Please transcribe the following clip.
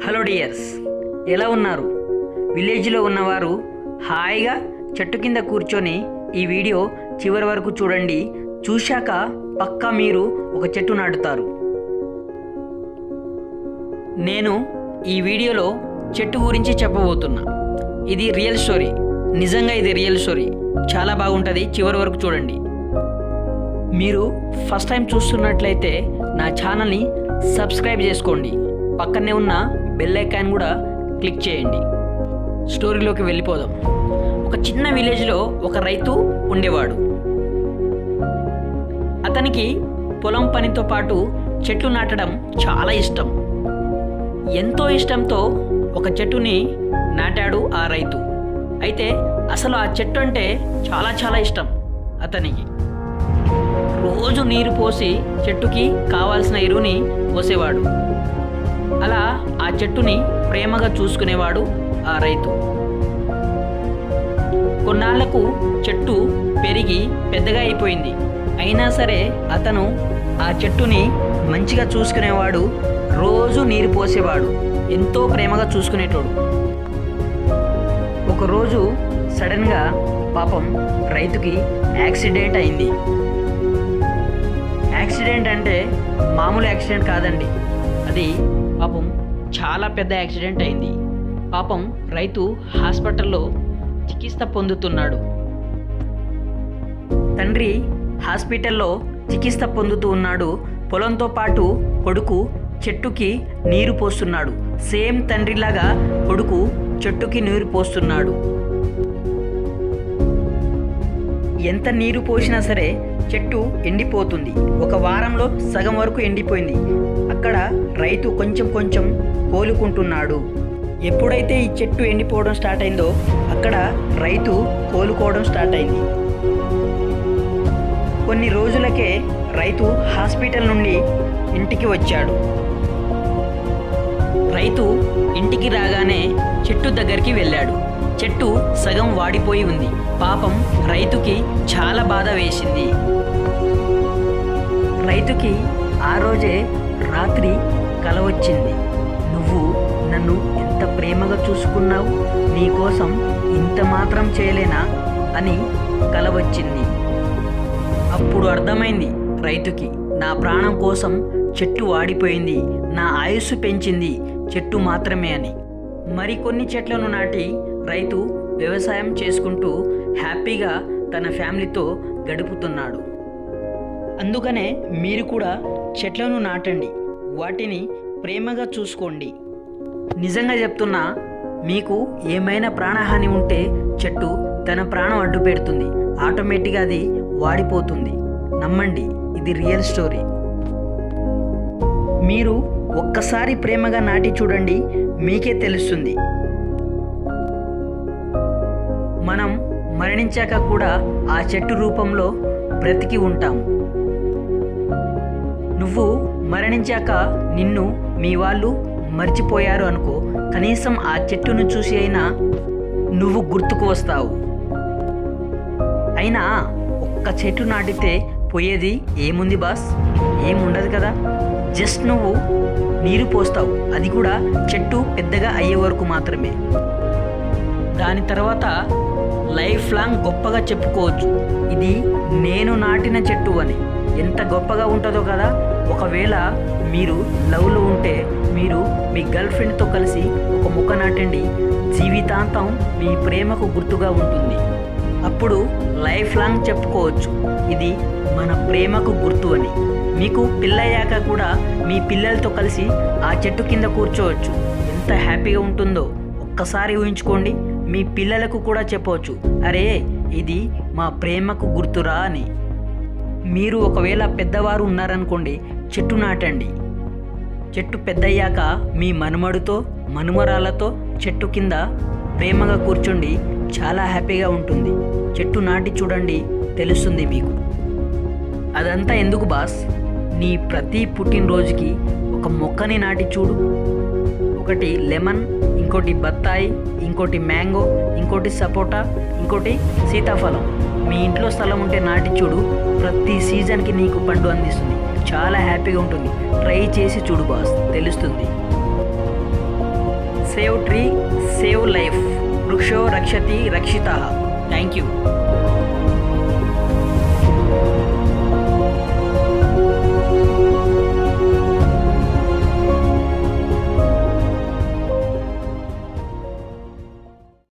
hello dears ఎలా ఉన్నారు విలేజ్లో ఉన్నవారు హాయిగా చెట్టు కింద కూర్చొని ఈ వీడియో చివరి వరకు చూడండి చూశాక పక్కా మీరు ఒక చెట్టు నాటుతారు నేను ఈ వీడియోలో చెట్టు గురించి చెప్పబోతున్నా ఇది రియల్ స్టోరీ నిజంగా ఇది రియల్ స్టోరీ చాలా బాగుంటుంది చివరి వరకు చూడండి మీరు ఫస్ట్ టైం చూస్తున్నట్లయితే నా ఛానల్ని సబ్స్క్రైబ్ చేసుకోండి పక్కనే ఉన్న బెల్ ఐకాన్ కూడా క్లిక్ చేయండి స్టోరీలోకి వెళ్ళిపోదాం ఒక చిన్న విలేజ్లో ఒక రైతు ఉండేవాడు అతనికి పొలం పనితో పాటు చెట్లు నాటడం చాలా ఇష్టం ఎంతో ఇష్టంతో ఒక చెట్టుని నాటాడు ఆ రైతు అయితే అసలు ఆ చెట్టు అంటే చాలా చాలా ఇష్టం అతనికి రోజు నీరు పోసి చెట్టుకి కావాల్సిన ఎరువుని పోసేవాడు అలా ఆ చెట్టుని ప్రేమగా చూసుకునేవాడు ఆ రైతు కొన్నాళ్లకు చెట్టు పెరిగి పెద్దగా అయిపోయింది అయినా సరే అతను ఆ చెట్టుని మంచిగా చూసుకునేవాడు రోజు నీరు పోసేవాడు ఎంతో ప్రేమగా చూసుకునేటోడు ఒకరోజు సడన్గా పాపం రైతుకి యాక్సిడెంట్ అయింది యాక్సిడెంట్ అంటే మామూలు యాక్సిడెంట్ కాదండి అది పాపం చాలా పెద్ద యాక్సిడెంట్ అయింది పాపం రైతు హాస్పిటల్లో చికిత్స పొందుతున్నాడు తండ్రి హాస్పిటల్లో చికిత్స పొందుతూ ఉన్నాడు పొలంతో పాటు కొడుకు చెట్టుకి నీరు పోస్తున్నాడు సేమ్ తండ్రిలాగా కొడుకు చెట్టుకి నీరు పోస్తున్నాడు ఎంత నీరు పోసినా సరే చెట్టు ఎండిపోతుంది ఒక వారంలో సగం వరకు ఎండిపోయింది అక్కడ రైతు కొంచెం కొంచెం కోలుకుంటున్నాడు ఎప్పుడైతే ఈ చెట్టు ఎండిపోవడం స్టార్ట్ అయిందో అక్కడ రైతు కోలుకోవడం స్టార్ట్ అయింది కొన్ని రోజులకే రైతు హాస్పిటల్ నుండి ఇంటికి వచ్చాడు రైతు ఇంటికి రాగానే చెట్టు దగ్గరికి వెళ్ళాడు చెట్టు సగం వాడిపోయి ఉంది పాపం రైతుకి చాలా బాధ వేసింది రైతుకి ఆ రోజే రాత్రి కల వచ్చింది నువ్వు నన్ను ఎంత ప్రేమగా చూసుకున్నావు నీకోసం ఇంత మాత్రం చేయలేనా అని కల వచ్చింది అప్పుడు అర్థమైంది రైతుకి నా ప్రాణం కోసం చెట్టు వాడిపోయింది నా ఆయుస్సు పెంచింది చెట్టు మాత్రమే అని మరికొన్ని చెట్లను నాటి రైతు వ్యవసాయం చేసుకుంటూ హ్యాపీగా తన ఫ్యామిలీతో గడుపుతున్నాడు అందుకనే మీరు కూడా చెట్లను నాటండి వాటిని ప్రేమగా చూసుకోండి నిజంగా చెప్తున్నా మీకు ఏమైనా ప్రాణహాని ఉంటే చెట్టు తన ప్రాణం అడ్డు పెడుతుంది ఆటోమేటిక్గా అది వాడిపోతుంది నమ్మండి ఇది రియల్ స్టోరీ మీరు ఒక్కసారి ప్రేమగా నాటి చూడండి మీకే తెలుస్తుంది మనం మరణించాక కూడా ఆ చెట్టు రూపంలో బ్రతికి ఉంటాం నువ్వు మరణించాక నిన్ను మీ వాళ్ళు మర్చిపోయారు అనుకో కనీసం ఆ చెట్టును చూసి అయినా నువ్వు గుర్తుకు వస్తావు అయినా ఒక్క చెట్టు నాటితే పోయేది ఏముంది బాస్ ఏముండదు కదా జస్ట్ నువ్వు నీరు పోస్తావు అది కూడా చెట్టు పెద్దగా అయ్యే వరకు మాత్రమే దాని తర్వాత లైఫ్ లాంగ్ గొప్పగా చెప్పుకోవచ్చు ఇది నేను నాటిన చెట్టు అని ఎంత గొప్పగా ఉంటుందో కదా ఒకవేళ మీరు లవ్లో ఉంటే మీరు మీ గర్ల్ ఫ్రెండ్తో కలిసి ఒక మొక్క నాటండి జీవితాంతం మీ ప్రేమకు గుర్తుగా ఉంటుంది అప్పుడు లైఫ్ లాంగ్ చెప్పుకోవచ్చు ఇది మన ప్రేమకు గుర్తు అని మీకు పిల్లయ్యాక కూడా మీ పిల్లలతో కలిసి ఆ చెట్టు కింద కూర్చోవచ్చు ఎంత హ్యాపీగా ఉంటుందో ఒక్కసారి ఊహించుకోండి మీ పిల్లలకు కూడా చెప్పవచ్చు అరే ఇది మా ప్రేమకు గుర్తురా అని మీరు ఒకవేళ పెద్దవారు ఉన్నారనుకోండి చెట్టు నాటండి చెట్టు పెద్దయ్యాక మీ మనుమడుతో మనుమరాలతో చెట్టు కింద ప్రేమగా కూర్చోండి చాలా హ్యాపీగా ఉంటుంది చెట్టు నాటి చూడండి తెలుస్తుంది మీకు అదంతా ఎందుకు బాస్ నీ ప్రతి పుట్టినరోజుకి ఒక మొక్కని నాటి చూడు ఒకటి లెమన్ ఇంకోటి బత్తాయి ఇంకోటి మ్యాంగో ఇంకోటి సపోటా ఇంకోటి సీతాఫలం మీ ఇంట్లో స్థలం ఉంటే నాటి చూడు ప్రతి సీజన్కి నీకు పండు అందిస్తుంది చాలా హ్యాపీగా ఉంటుంది ట్రై చేసి చూడు బాస్ తెలుస్తుంది సేవ్ ట్రీ సేవ్ లైఫ్ వృక్షో రక్షతి రక్షిత థ్యాంక్ యూ